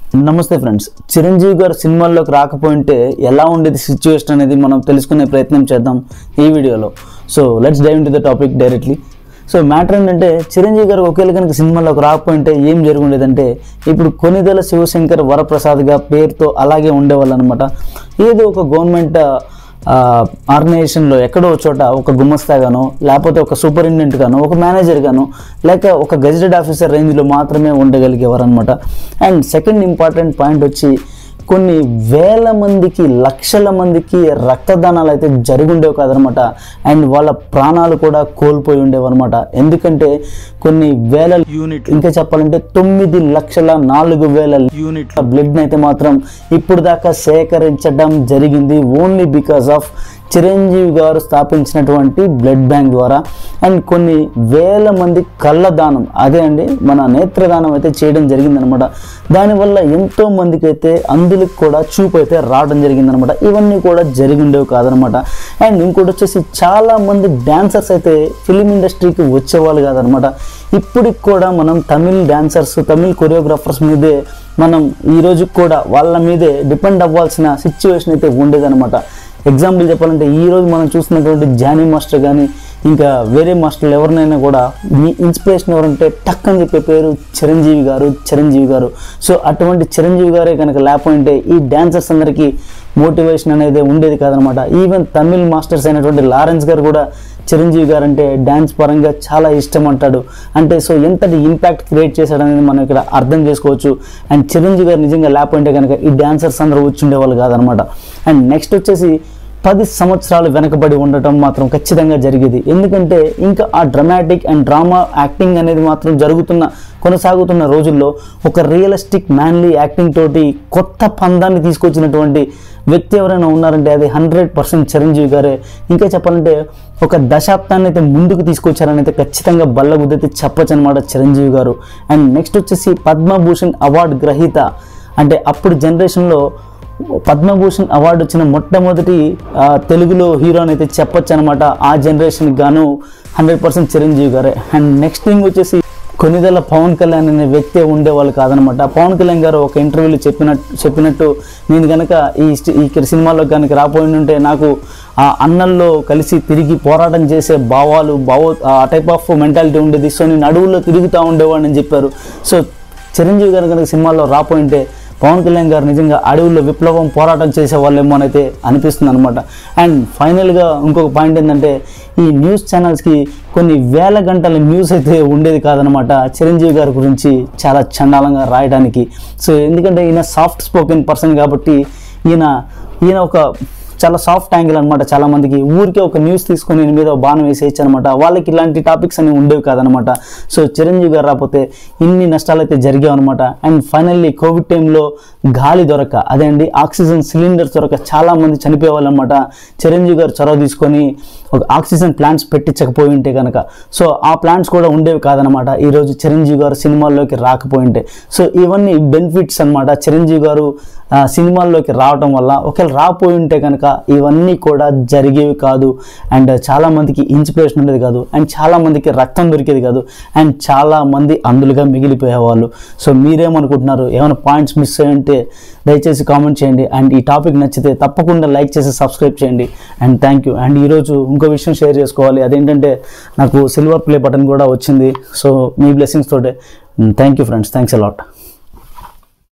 నమస్తే ఫ్రెండ్స్ చిరంజీవి గారు సినిమాల్లోకి రాకపోయింటే ఎలా ఉండేది సిచ్యువేషన్ అనేది మనం తెలుసుకునే ప్రయత్నం చేద్దాం ఈ వీడియోలో so let's dive to the topic directly so matter ఏంటంటే చిరంజీవి గారు ఒకేలా కనుక సినిమాలోకి రాకపోయింటే ఏం జరుగుండేదంటే ఇప్పుడు కొనిదెల శివశంకర్ వరప్రసాద్గా పేరుతో అలాగే ఉండేవాళ్ళు అనమాట ఏదో ఒక గవర్నమెంట్ ఆర్గనైజేషన్లో ఎక్కడో ఒక చోట ఒక గుమస్తాగానో లేకపోతే ఒక సూపరింటెండెంట్ గానో ఒక మేనేజర్ గానో లేక ఒక గెజిటెడ్ ఆఫీసర్ రేంజ్లో మాత్రమే ఉండగలిగేవారు అనమాట అండ్ సెకండ్ ఇంపార్టెంట్ పాయింట్ వచ్చి కొన్ని వేల మందికి లక్షల మందికి రక్తదానాలు అయితే జరుగుండేవి కాదనమాట అండ్ వాళ్ళ ప్రాణాలు కూడా కోల్పోయి ఉండేవన్నమాట ఎందుకంటే కొన్ని వేల యూనిట్ ఇంకా చెప్పాలంటే తొమ్మిది లక్షల నాలుగు వేల యూనిట్ల బ్లడ్ అయితే మాత్రం ఇప్పుడు దాకా సేకరించడం జరిగింది ఓన్లీ బికాస్ ఆఫ్ చిరంజీవి గారు స్థాపించినటువంటి బ్లడ్ బ్యాంక్ ద్వారా అండ్ కొన్ని వేల మంది కళ్ళ దానం అదే అండి మన నేత్రదానం అయితే చేయడం జరిగిందనమాట దానివల్ల ఎంతో మందికి అయితే అందులకు కూడా చూపు అయితే రావడం జరిగిందనమాట ఇవన్నీ కూడా జరిగి ఉండేవి కాదనమాట అండ్ ఇంకోటి వచ్చేసి చాలా మంది డాన్సర్స్ అయితే ఫిలిం ఇండస్ట్రీకి వచ్చేవాళ్ళు కాదనమాట ఇప్పటికి కూడా మనం తమిళ్ డాన్సర్స్ తమిళ్ కొరియోగ్రాఫర్స్ మీదే మనం ఈ రోజు కూడా వాళ్ళ మీదే డిపెండ్ అవ్వాల్సిన సిచ్యువేషన్ అయితే ఉండేదన్నమాట ఎగ్జాంపుల్ చెప్పాలంటే ఈ రోజు మనం చూస్తున్నటువంటి జానీ మాస్టర్ కానీ ఇంకా వేరే మాస్టర్లు ఎవరినైనా కూడా మీ ఇన్స్పిరేషన్ ఎవరంటే టక్ అని చెప్పే పేరు చిరంజీవి గారు చిరంజీవి గారు సో అటువంటి చిరంజీవి గారే కనుక లేకపోయింటే ఈ డాన్సర్స్ అందరికీ మోటివేషన్ అనేది ఉండేది కాదనమాట ఈవెన్ తమిళ్ మాస్టర్స్ అయినటువంటి లారెన్స్ గారు కూడా చిరంజీవి గారు అంటే డ్యాన్స్ పరంగా చాలా ఇష్టం అంటాడు అంటే సో ఎంతటి ఇంపాక్ట్ క్రియేట్ చేశాడనేది మనం ఇక్కడ అర్థం చేసుకోవచ్చు అండ్ చిరంజీవి గారు నిజంగా లేకపోయింటే కనుక ఈ డాన్సర్స్ అందరూ వచ్చి ఉండేవాళ్ళు కాదనమాట అండ్ నెక్స్ట్ వచ్చేసి పది సంవత్సరాలు వెనకబడి ఉండటం మాత్రం ఖచ్చితంగా జరిగేది ఎందుకంటే ఇంకా ఆ డ్రమాటిక్ అండ్ డ్రామా యాక్టింగ్ అనేది మాత్రం జరుగుతున్న కొనసాగుతున్న రోజుల్లో ఒక రియలిస్టిక్ మ్యాన్లీ యాక్టింగ్ తోటి కొత్త పందాన్ని తీసుకొచ్చినటువంటి వ్యక్తి ఎవరైనా ఉన్నారంటే అది హండ్రెడ్ పర్సెంట్ చిరంజీవి గారే ఇంకా చెప్పాలంటే ఒక దశాబ్దాన్ని అయితే ముందుకు తీసుకొచ్చారని అయితే ఖచ్చితంగా బల్లగుద్దైతే చెప్పొచ్చు అనమాట చిరంజీవి గారు అండ్ నెక్స్ట్ వచ్చేసి పద్మభూషణ్ అవార్డు గ్రహీత అంటే అప్పుడు జనరేషన్లో పద్మభూషణ్ అవార్డు వచ్చిన మొట్టమొదటి ఆ, తెలుగులో హీరో అని అయితే చెప్పొచ్చు అనమాట ఆ జనరేషన్కి గాను హండ్రెడ్ పర్సెంట్ చిరంజీవి గారే అండ్ నెక్స్ట్ థింగ్ వచ్చేసి కొనిదెల పవన్ కళ్యాణ్ అనే వ్యక్తి ఉండేవాళ్ళు కాదనమాట పవన్ కళ్యాణ్ గారు ఒక ఇంటర్వ్యూలో చెప్పినట్టు చెప్పినట్టు నేను కనుక ఈ స్ట్- ఈ సినిమాలో కనుక రాపోయి ఉంటే నాకు ఆ అన్నల్లో కలిసి తిరిగి పోరాటం చేసే భావాలు భావ ఆ టైప్ ఆఫ్ మెంటాలిటీ ఉండేది సో నేను అడవుల్లో తిరుగుతూ ఉండేవాడిని అని చెప్పారు సో చిరంజీవి గారు కనుక సినిమాలో రాపోయింటే పవన్ కళ్యాణ్ గారు నిజంగా అడవుల్లో విప్లవం పోరాటం చేసే వాళ్ళేమో అని అయితే అనిపిస్తుంది అనమాట అండ్ ఫైనల్గా ఇంకొక పాయింట్ ఏంటంటే ఈ న్యూస్ ఛానల్స్కి కొన్ని వేల గంటల న్యూస్ అయితే ఉండేది కాదనమాట చిరంజీవి గారి గురించి చాలా చండాలంగా రాయడానికి సో ఎందుకంటే ఈయన సాఫ్ట్ స్పోకెన్ పర్సన్ కాబట్టి ఈయన ఈయన ఒక చాలా సాఫ్ట్ యాంగిల్ అనమాట చాలా మందికి ఊరికే ఒక న్యూస్ తీసుకొని ఈయన మీద ఒక బాణం వేసేయచ్చు అనమాట వాళ్ళకి ఇలాంటి టాపిక్స్ అనేవి ఉండేవి కాదనమాట సో చిరంజీవి గారు రాకపోతే ఇన్ని నష్టాలు అయితే జరిగావు అనమాట అండ్ ఫైనల్లీ కోవిడ్ టైంలో గాలి దొరక అదే అండి ఆక్సిజన్ సిలిండర్స్ దొరక చాలా మంది చనిపోయేవాళ్ళు అనమాట చిరంజీవి గారు చొరవ తీసుకొని ఒక ఆక్సిజన్ ప్లాంట్స్ పెట్టించకపోయి ఉంటే కనుక సో ఆ ప్లాంట్స్ కూడా ఉండేవి కాదనమాట ఈరోజు చిరంజీవి గారు సినిమాల్లోకి రాకపోయి ఉంటే సో ఇవన్నీ బెనిఫిట్స్ అనమాట చిరంజీవి గారు ఆ, సినిమాల్లోకి రావటం వల్ల ఒకవేళ రాపోయి ఉంటే కనుక ఇవన్నీ కూడా జరిగేవి కాదు అండ్ చాలా మందికి ఇన్స్పిరేషన్ ఉండేది కాదు అండ్ చాలా మందికి రక్తం దొరికేది కాదు అండ్ చాలా మంది అందులుగా మిగిలిపోయేవాళ్ళు సో మీరేమనుకుంటున్నారు ఏమైనా పాయింట్స్ మిస్ అయ్యంటే దయచేసి కామెంట్ చేయండి అండ్ ఈ టాపిక్ నచ్చితే తప్పకుండా లైక్ చేసి సబ్స్క్రైబ్ చేయండి అండ్ థ్యాంక్ యూ అండ్ ఈరోజు ఇంకో విషయం షేర్ చేసుకోవాలి అదేంటంటే నాకు సిల్వర్ ప్లే బటన్ కూడా వచ్చింది సో మీ బ్లెస్సింగ్స్ తోటే thank you friends thanks allot